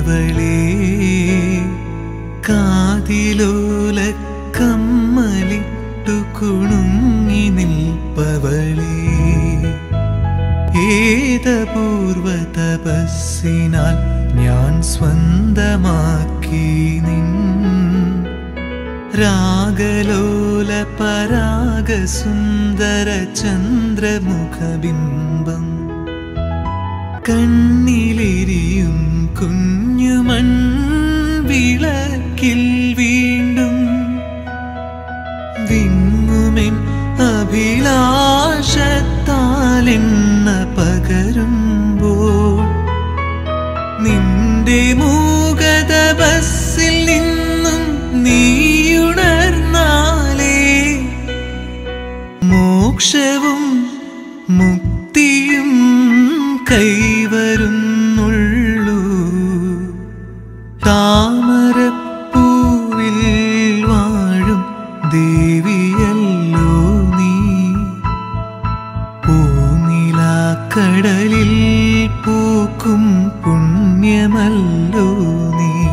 കൈവളേ കാതിലോല കമ്മലിട്ടു കുണുങ്ങി നിൽപ്പവളേ ഏതപൂർവ തപസ്സിനാൽ ഞാൻ സ്വന്തമാക്കി നിൻ രാഗലോല പരാഗ സുന്ദര ചന്ദ്രമുഖബിംബം കണ്ണിലെരിയും കുഞ്ഞുമൺ വിളക്കിൽ വീണ്ടും വിങ്ങുമെൻ അഭിലാഷത്താലെണ്ണ പകരുമ്പോൾ നിന്റെ മൂകത ബസ്സിൽ നിന്നും നീയുണർന്നാലേ മോക്ഷവും മുക്തിയും കൈവരുന്നുള്ളൂ താമരപ്പൂവിൽ വാഴും ദേവിയല്ലോ നീ പൂനിലാക്കടലിൽ പൂക്കും പുണ്യമല്ലോ നീ